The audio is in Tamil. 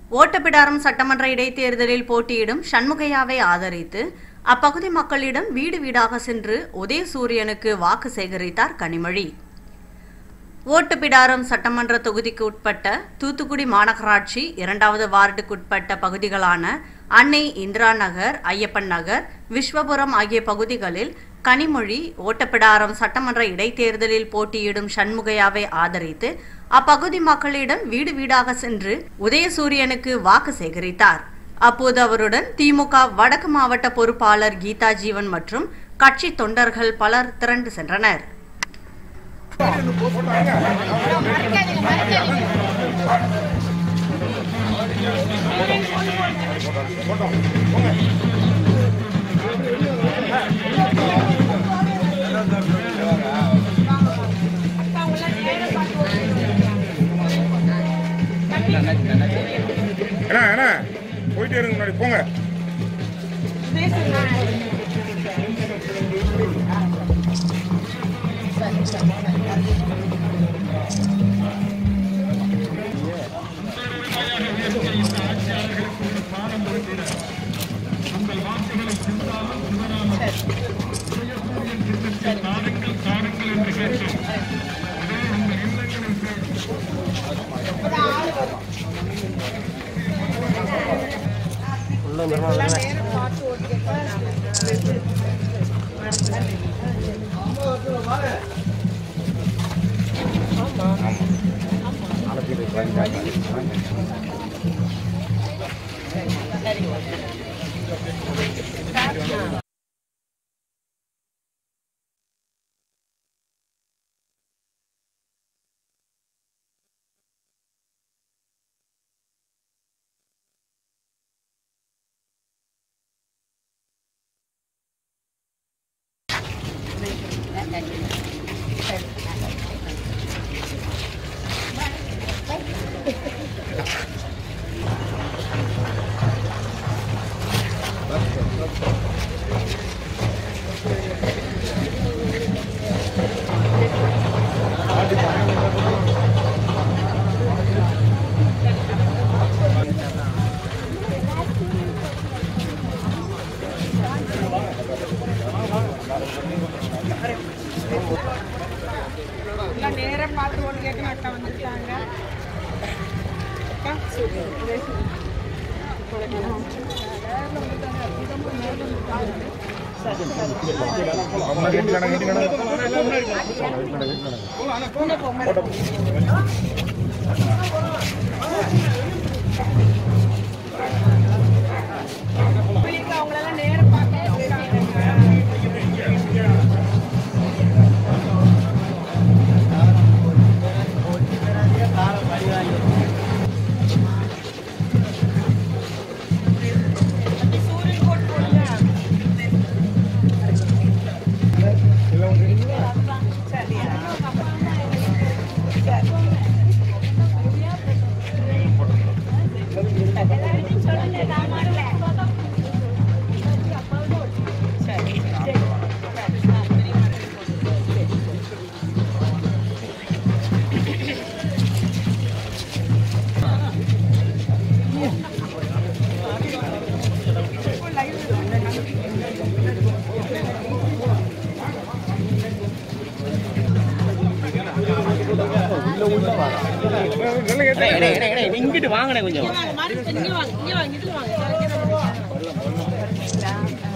ஓட்டப்பிடாரம் சட்டமன்ற இடைத்தேர்தலில் போட்டியிடும் சண்முகையாவை ஆதரித்து அப்பகுதி மக்களிடம் வீடு வீடாக சென்று உதயசூரியனுக்கு வாக்கு சேகரித்தார் கனிமொழி ஓட்டுப்பிடாரம் சட்டமன்ற தொகுதிக்கு உட்பட்ட தூத்துக்குடி மாநகராட்சி இரண்டாவது வார்டுக்குட்பட்ட பகுதிகளான அன்னை இந்திரா நகர் ஐயப்பன் நகர் விஸ்வபுரம் ஆகிய பகுதிகளில் கனிமொழி ஓட்டப்பிடாரம் சட்டமன்ற இடைத்தேர்தலில் போட்டியிடும் சண்முகையாவை ஆதரித்து அப்பகுதி மக்களிடம் வீடு வீடாக சென்று உதயசூரியனுக்கு வாக்கு சேகரித்தார் அப்போது அவருடன் திமுக வடக்கு மாவட்ட பொறுப்பாளர் கீதா ஜீவன் மற்றும் கட்சி தொண்டர்கள் பலர் திரண்டு சென்றனர் அண்ணா அண்ணா போயிட்டே இருங்க முன்னாடி போங்க எல்லாம் நேரா பார்த்து ஓட்டு கேட்கணும் அக்கா வந்துருக்காங்க அக்கா முன்னாடி வீட்டுல நடங்க, வீட்டுல நடங்க. பிள்ளைங்க அவங்களெல்லாம் நேரா பார்த்து உட்காருங்க. சூரியன் கோட் போடுங்க சரியா இங்கிட்டு வாங்கினேன் கொஞ்சம் இங்க வாங்க இங்க வாங்க இதுல வாங்க